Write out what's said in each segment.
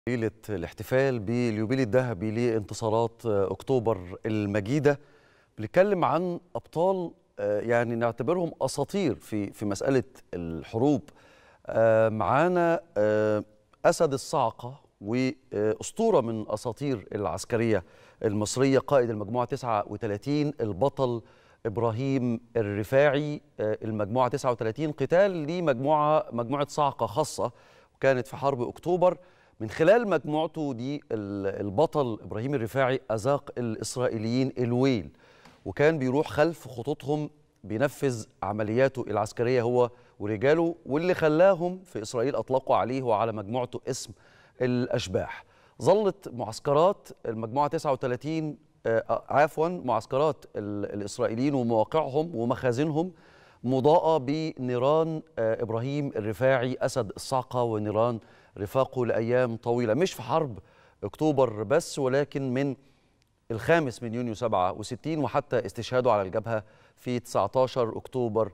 ليلة الاحتفال باليوبيل الذهبي لانتصارات أكتوبر المجيدة بنتكلم عن أبطال يعني نعتبرهم أساطير في في مسألة الحروب معانا أسد الصاعقة وأسطورة من أساطير العسكرية المصرية قائد المجموعة 39 البطل إبراهيم الرفاعي المجموعة 39 قتال لمجموعة مجموعة صاعقة خاصة وكانت في حرب أكتوبر من خلال مجموعته دي البطل ابراهيم الرفاعي اذاق الاسرائيليين الويل وكان بيروح خلف خطوطهم بينفذ عملياته العسكريه هو ورجاله واللي خلاهم في اسرائيل اطلقوا عليه وعلى مجموعته اسم الاشباح. ظلت معسكرات المجموعه 39 عفوا معسكرات الاسرائيليين ومواقعهم ومخازنهم مضاءه بنيران ابراهيم الرفاعي اسد الصاعقه ونيران رفاقه لأيام طويلة مش في حرب أكتوبر بس ولكن من الخامس من يونيو 67 وحتى استشهاده على الجبهة في 19 أكتوبر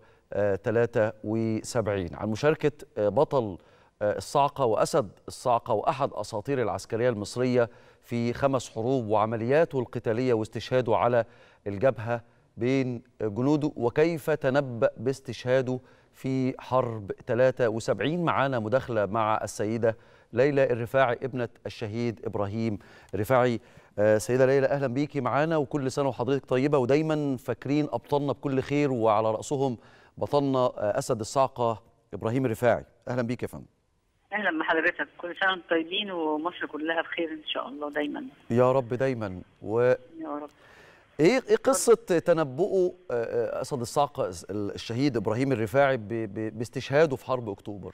73 عن مشاركة بطل الصاعقة وأسد الصاعقة وأحد أساطير العسكرية المصرية في خمس حروب وعملياته القتالية واستشهاده على الجبهة بين جنوده وكيف تنبأ باستشهاده في حرب 73 معانا مداخلة مع السيدة ليلى الرفاعي ابنة الشهيد إبراهيم الرفاعي سيدة ليلى أهلا بيكي معانا وكل سنة وحضرتك طيبة ودايما فاكرين أبطالنا بكل خير وعلى رأسهم بطلنا أسد الصاعقة إبراهيم الرفاعي أهلا بيك يا فندم اهلا بحضرتك كل سنه وانتم طيبين ومصر كلها بخير ان شاء الله دايما يا رب دايما و يا رب ايه ايه قصه تنبؤه اسد الصاعقه الشهيد ابراهيم الرفاعي باستشهاده في حرب اكتوبر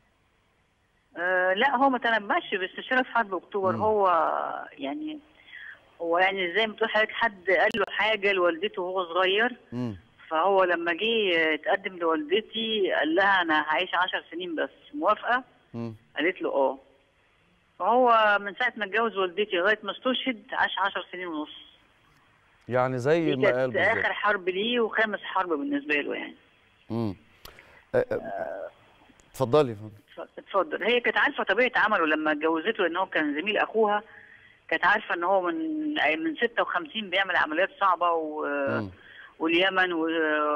آه لا هو ما تنبأش باستشهاده في حرب اكتوبر مم. هو يعني هو يعني زي ما تقول حضرتك حد قال له حاجه لوالدته وهو صغير امم فهو لما جه اتقدم لوالدتي قال لها انا هعيش 10 سنين بس موافقه امم قالت له اه فهو من ساعه ما اتجوز والدتي لغايه ما استشهد عاش 10 سنين ونص يعني زي دي ما قال كانت بالظبط اخر حرب ليه وخامس حرب بالنسبه له يعني امم اتفضلي يا فندم اتفضل هي كانت عارفه طبيعه عمله لما اتجوزته لان هو كان زميل اخوها كانت عارفه ان هو من من 56 بيعمل عمليات صعبه و... مم. واليمن و...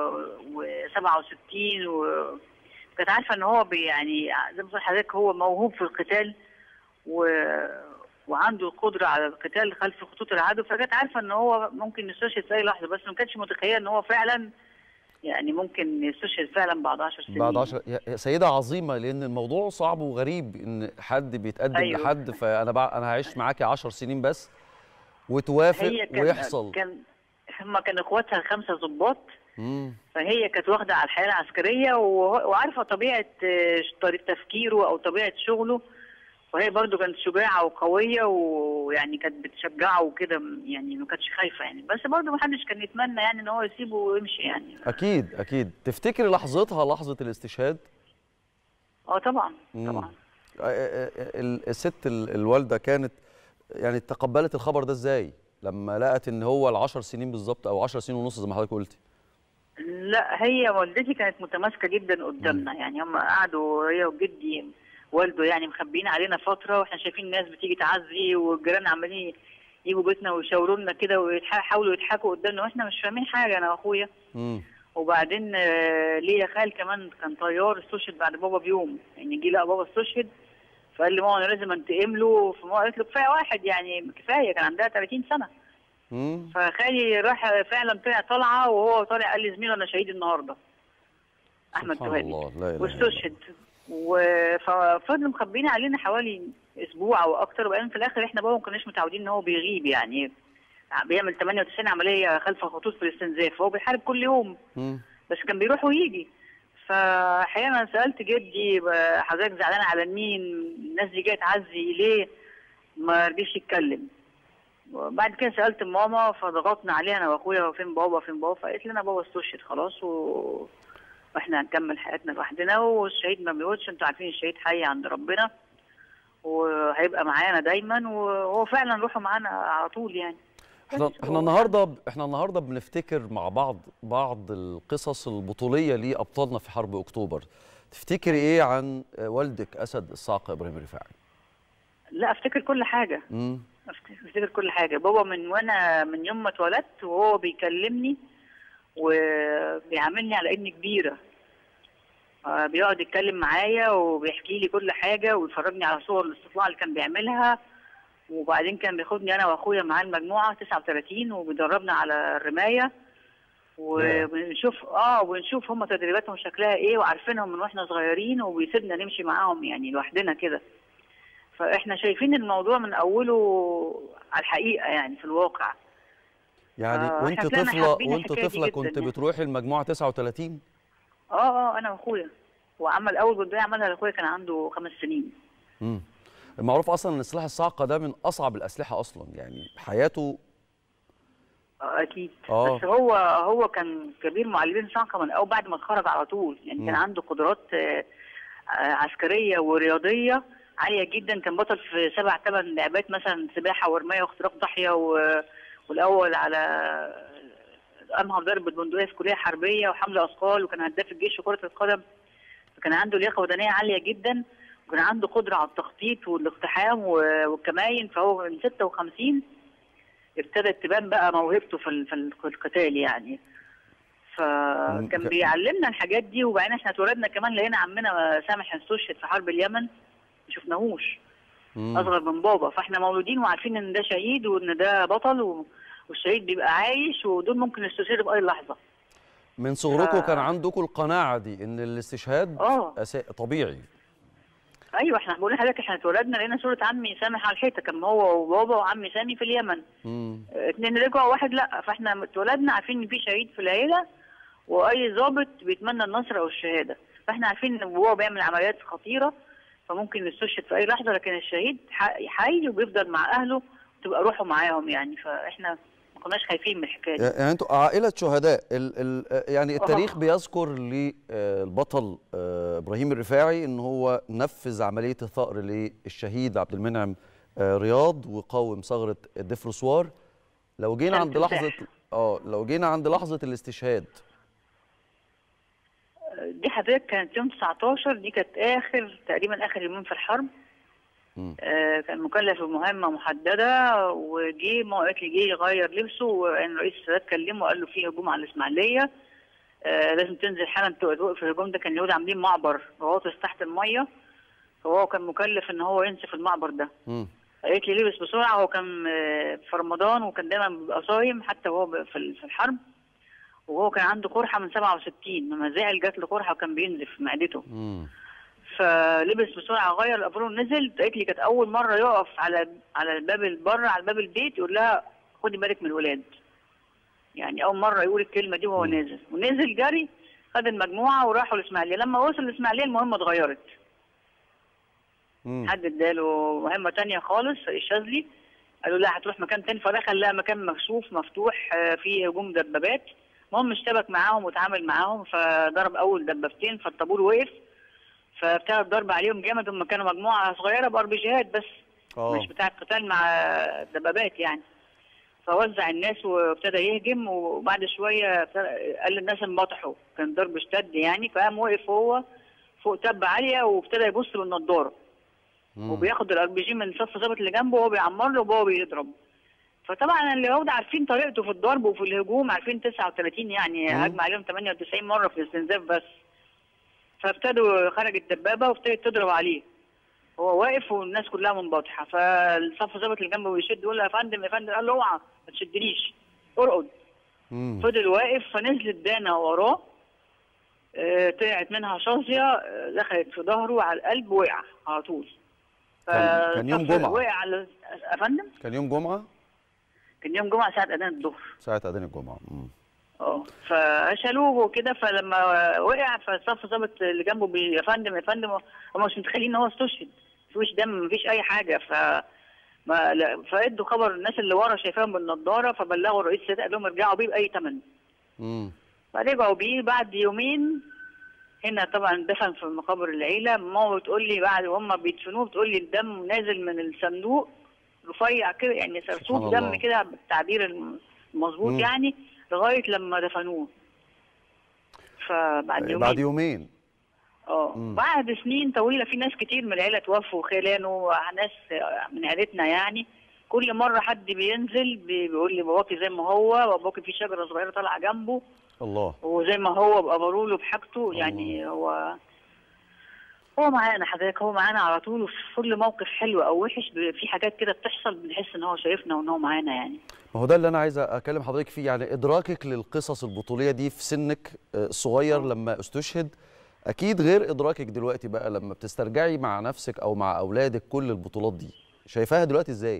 و67 و... كانت عارفه ان هو بي يعني زي ما بقول لحضرتك هو موهوب في القتال و... وعنده القدره على القتال خلف خطوط العدو فكانت عارفه ان هو ممكن يستشهد في اي لحظه بس ما كانتش متخيله ان هو فعلا يعني ممكن يستشهد فعلا بعد 10 سنين بعد 10 يا يا سيده عظيمه لان الموضوع صعب وغريب ان حد بيتقدم أيوه. لحد فانا بقى انا هعيش معاكي 10 سنين بس وتوافق هي كان ويحصل كان هم كان اخواتها خمسه ضباط امم فهي كانت واخده على الحياه العسكريه وهو- وعارفه طبيعه آه، طريقه تفكيره او طبيعه شغله وهي برضو كانت شجاعه وقويه ويعني كانت بتشجعه وكده يعني ما كانتش خايفه يعني بس برضو ما حدش كان يتمنى يعني ان هو يسيبه ويمشي يعني اكيد اكيد تفتكري لحظتها لحظه الاستشهاد اه طبعا مم. طبعا ال- الست ال- الوالده كانت يعني تقبلت الخبر ده ازاي لما لقت ان هو العشر سنين بالظبط او 10 سنين ونص زي ما حضرتك قلتي لا هي والدتي كانت متماسكه جدا قدامنا يعني هم قعدوا هي وجدي والده يعني مخبيين علينا فتره واحنا شايفين الناس بتيجي تعزي والجيران عمالين يجوا بيتنا ويشاوروا لنا كده ويحاولوا يضحكوا قدامنا واحنا مش فاهمين حاجه انا واخويا امم وبعدين آه، ليا خال كمان كان طيار استشهد بعد بابا بيوم يعني جه لقى بابا استشهد فقال لي ماما انا لازم انتقم له فماما قالت له كفايه واحد يعني كفايه كان عندها 30 سنه امم فخالي راح فعلا طلع طلعه وهو طالع قال لي زميله انا شهيد النهارده احمد سبحان توهبي الله لا اله الا الله واستشهد و- ففضلوا مخبيين علينا حوالي اسبوع او اكتر وبعدين في الاخر احنا بابا ما كناش متعودين ان هو بيغيب يعني بيعمل 98 عمليه خلف خطوط في الاستنزاف فهو بيحارب كل يوم مم. بس كان بيروح ويجي فاحيانا سالت جدي ب- حضرتك زعلان على مين الناس دي جايه تعزي ليه ما رضيش يتكلم وبعد كده سالت ماما فضغطنا عليها انا واخويا فين بابا فين بابا فقالت لنا بابا استشهد خلاص و... واحنا هنكمل حياتنا لوحدنا والشهيد ما بيموتش انتوا عارفين الشهيد حي عند ربنا وهيبقى معانا دايما وهو فعلا روحه معانا على طول يعني احنا بس احنا هو- النهارده احنا النهارده بنفتكر مع بعض بعض القصص البطوليه لابطالنا في حرب اكتوبر تفتكري ايه عن والدك اسد الصاعقه ابراهيم الرفاعي لا افتكر كل حاجه امم افتكر افتكر كل حاجه بابا من وانا من يوم ما اتولدت وهو بيكلمني وبيعاملني على اني كبيره آه، بيقعد يتكلم معايا وبيحكي لي كل حاجه ويفرجني على صور الاستطلاع اللي كان بيعملها وبعدين كان بياخدني انا واخويا معاه المجموعه 39 وبيدربنا على الرمايه وبنشوف اه وبنشوف هم تدريباتهم شكلها ايه وعارفينهم من واحنا صغيرين وبيسيبنا نمشي معاهم يعني لوحدنا كده فاحنا شايفين الموضوع من اوله على الحقيقه يعني في الواقع يعني آه، وانت إحنا طلعنا طفله حابين وانت الحكاية دي طفله جداً كنت يعني. بتروحي المجموعه 39 اه اه انا واخويا وعمل اول بدايه عملها لاخويا كان عنده خمس سنين امم المعروف اصلا ان سلاح الصاعقه ده من اصعب الاسلحه اصلا يعني حياته آه اكيد آه. بس هو هو كان كبير معلمين صعقه من اول بعد ما اتخرج على طول يعني كان مم. عنده قدرات آه، آه، عسكريه ورياضيه عاليه جدا كان بطل في سبع ثمان لعبات مثلا سباحه ورمايه واختراق ضاحيه و- والاول على امهر ضرب البندقيه في كليه حربيه وحمل اثقال وكان هداف الجيش في كره القدم فكان عنده لياقه بدنيه عاليه جدا وكان عنده قدره على التخطيط والاقتحام و- والكماين فهو من 56 ابتدت تبان بقى موهبته في ال- في ال- في القتال يعني مم. فكان ك- بيعلمنا الحاجات دي وبعدين احنا اتولدنا كمان لقينا عمنا سامح استشهد في حرب اليمن ما شفناهوش مم. اصغر من بابا فاحنا مولودين وعارفين ان ده شهيد وان ده بطل و... والشهيد بيبقى عايش ودول ممكن يستشهدوا باي لحظه من صغركم آه. كان عندكم القناعه دي ان الاستشهاد اه أسا- طبيعي ايوه احنا بقول لحضرتك احنا اتولدنا لقينا صوره عمي سامح على الحيطه كان هو وبابا وعمي سامي في اليمن امم اتنين رجعوا واحد لا فاحنا اتولدنا عارفين ان في شهيد في العيله واي ضابط بيتمنى النصر او الشهاده فاحنا عارفين ان هو بيعمل عمليات خطيره فممكن يستشهد في اي لحظه لكن الشهيد ح- حي وبيفضل مع اهله وتبقى روحه معاهم يعني فاحنا ما كناش خايفين من الحكايه دي يعني انتوا عائله شهداء ال ال يعني التاريخ آه. بيذكر للبطل ابراهيم الرفاعي ان هو نفذ عمليه الثأر للشهيد عبد المنعم آه، رياض وقاوم ثغره الدفرسوار لو جينا كان عند تمساح. لحظه اه لو جينا عند لحظه الاستشهاد دي حضرتك كانت يوم 19 دي كانت اخر تقريبا اخر يومين في الحرب مم. آه، كان مكلف بمهمه محدده وجي ما قالت لي جه يغير لبسه وان رئيس السادات كلمه وقال له في هجوم على الاسماعيليه آه، لازم تنزل حالا توقف الهجوم ده كان اليهود عاملين معبر غواطس تحت الميه فهو كان مكلف ان هو ينسف المعبر ده مم. قالت لي لبس بسرعه هو كان آه، في رمضان وكان دايما بيبقى صايم حتى وهو ب- في ال- في الحرب وهو كان عنده قرحه من 67 لما زعل جات له قرحه وكان بينزف في معدته مم. فلبس بسرعه غير الابرون نزل قالت لي كانت اول مره يقف على على الباب بره على باب البيت يقول لها خدي بالك من الولاد يعني اول مره يقول الكلمه دي وهو مم. نازل ونزل جري خد المجموعه وراحوا الاسماعيليه لما وصل الاسماعيليه المهمه اتغيرت مم. حد اداله مهمه تانية خالص الشاذلي قالوا لا هتروح مكان تاني فدخل لها مكان مكشوف مفتوح آه، فيه هجوم دبابات المهم اشتبك معاهم وتعامل معاهم فضرب اول دبابتين فالطابور وقف فابتدى الضرب عليهم جامد هم كانوا مجموعه صغيره بار بيجيهات بس اه مش بتاع قتال مع دبابات يعني فوزع الناس وابتدى يهجم وبعد شويه ابتدى- قال للناس انبطحوا كان ضرب اشتد يعني فقام وقف هو فوق تبه عاليه وابتدى يبص بالنضاره مم. وبياخد الار بي جي من صف ظابط اللي جنبه وهو بيعمر له وهو بيضرب فطبعا اليهود عارفين طريقته في الضرب وفي الهجوم عارفين 39 يعني مم. هجم عليهم 98 مره في الاستنزاف بس فابتدوا خرج الدبابه وابتدت تضرب عليه هو واقف والناس كلها منبطحه فالصف ظابط اللي جنبه بيشد يقول له يا فندم يا فندم قال له اوعى ما تشدنيش ارقد مم. فضل واقف فنزلت دانا وراه آه، طلعت منها شظيه آه، دخلت في ظهره على القلب وقع على طول كان- كان يوم فالصف جمعة. وقع على يا فندم كان يوم جمعه كان يوم جمعه ساعه اذان الظهر ساعه اذان الجمعه مم. اه فشالوه وكده فلما وقع فالصف ظابط اللي جنبه بي يا فندم يا فندم هم مش متخيلين ان هو استشهد مفيش دم مفيش اي حاجه ف ما لا- فادوا خبر الناس اللي ورا شايفاهم بالنضاره فبلغوا الرئيس السادات قال لهم ارجعوا بيه باي ثمن مم. فرجعوا بيه بعد يومين هنا طبعا دفن في مقابر العيله ماما بتقول لي بعد وهم بيدفنوه بتقول لي الدم نازل من الصندوق رفيع كده يعني سبحان سرسوب الله. دم كده بالتعبير المظبوط مم. يعني لغايه لما دفنوه فبعد يومين بعد يومين اه بعد سنين طويله في ناس كتير من العيله توفوا خلانه ناس من عيلتنا يعني كل مره حد بينزل بي- بيقول لي باباكي زي ما هو باباكي في شجره صغيره طالعه جنبه الله وزي ما هو بقبروا له بحاجته يعني هو هو معانا حضرتك هو معانا على طول وفي كل موقف حلو او وحش ب- في حاجات كده بتحصل بنحس ان هو شايفنا وان هو معانا يعني ما هو ده اللي انا عايز اكلم حضرتك فيه يعني ادراكك للقصص البطوليه دي في سنك آه، الصغير لما استشهد اكيد غير ادراكك دلوقتي بقى لما بتسترجعي مع نفسك او مع اولادك كل البطولات دي شايفاها دلوقتي ازاي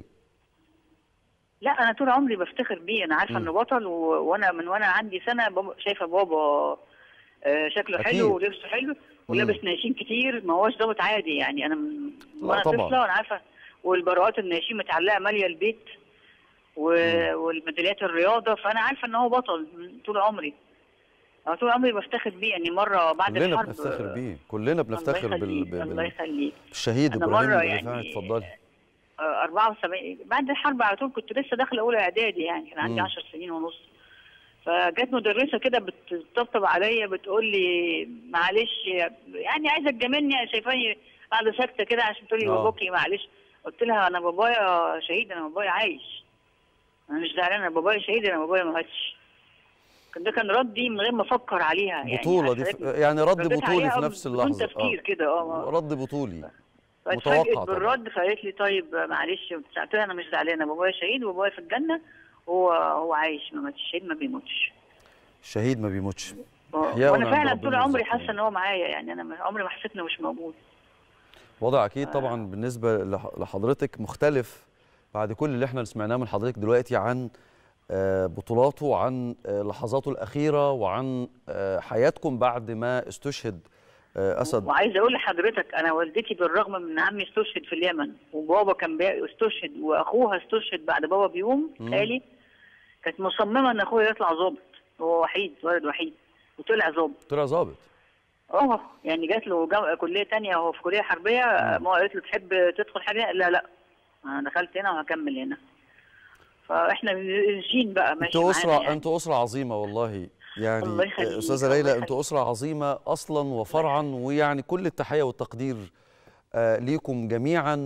لا انا طول عمري بفتخر بيه انا عارفه انه بطل و... وانا من وانا عندي سنه بابا شايفه بابا آه، شكله أكيد. حلو ولبسه حلو ولابس ناشين كتير ما هوش ضابط عادي يعني انا من لا وانا طبعاً. طفله وانا عارفه والبراءات الناشين متعلقه ماليه البيت و... والميداليات الرياضه فانا عارفه ان هو بطل من طول عمري انا طول عمري بفتخر بيه يعني مره بعد كلنا الحرب بنفتخر بيه كلنا بنفتخر الله بال... يخليك بال... الله بال... يخليك بالشهيد أنا ابراهيم مرة الرفاعي يعني اتفضلي آه، 74 بعد الحرب على طول كنت لسه داخله اولى اعدادي يعني كان عندي مم. 10 سنين ونص فجت مدرسه كده بتطبطب عليا بتقول لي معلش يعني عايزه تجاملني شايفاني قاعده ساكته كده عشان تقول لي آه. باباكي معلش قلت لها انا بابايا شهيد انا بابايا عايش انا مش زعلان انا بابايا شهيد انا بابايا ما ماتش كان ده كان ردي من غير ما افكر عليها يعني بطوله دي عارفة ف... يعني رد رديت بطولي عليها في نفس بدون اللحظه تفكير كده اه رد بطولي فاتفاجئت متوقع طبعا. بالرد فقالت لي طيب معلش قلت لها انا مش زعلانه بابايا شهيد وبابايا في الجنه هو هو عايش ما ماتش الشهيد ما بيموتش الشهيد ما بيموتش آه، إحياء وانا عند فعلا ربنا طول عمري يرزقهم. حاسه ان هو معايا يعني انا ما- عمري ما حسيت انه مش موجود وضع اكيد طبعا بالنسبه لح- لحضرتك مختلف بعد كل اللي احنا سمعناه من حضرتك دلوقتي عن آه، بطولاته وعن آه، لحظاته الاخيره وعن آه، حياتكم بعد ما استشهد آه، اسد وعايزه اقول لحضرتك انا والدتي بالرغم من ان عمي استشهد في اليمن وبابا كان بي- استشهد واخوها استشهد بعد بابا بيوم خالي كانت مصممه ان اخويا يطلع ظابط هو وحيد ولد وحيد وطلع ظابط طلع ظابط اه يعني جات له جم... كليه تانية هو في كليه حربيه ما قالت له تحب تدخل حاجه لا لا انا دخلت هنا وهكمل هنا فاحنا ماشيين بقى ماشي انتوا اسره معانا يعني. انتوا اسره عظيمه والله يعني الله يخليك، آه، استاذه الله ليلى يخليك. انتوا اسره عظيمه اصلا وفرعا ويعني كل التحيه والتقدير آه، ليكم جميعا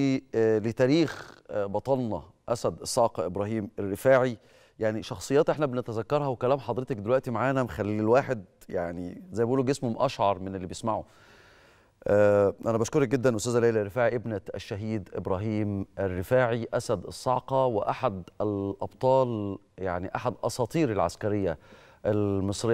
ولتاريخ آه، بطلنا اسد الصاعقه ابراهيم الرفاعي يعني شخصيات احنا بنتذكرها وكلام حضرتك دلوقتي معانا مخلي الواحد يعني زي ما بيقولوا جسمه مقشعر من اللي بيسمعه آه، أنا بشكرك جدا أستاذة ليلى الرفاعي ابنة الشهيد إبراهيم الرفاعي أسد الصاعقة وأحد الأبطال يعني أحد أساطير العسكرية المصرية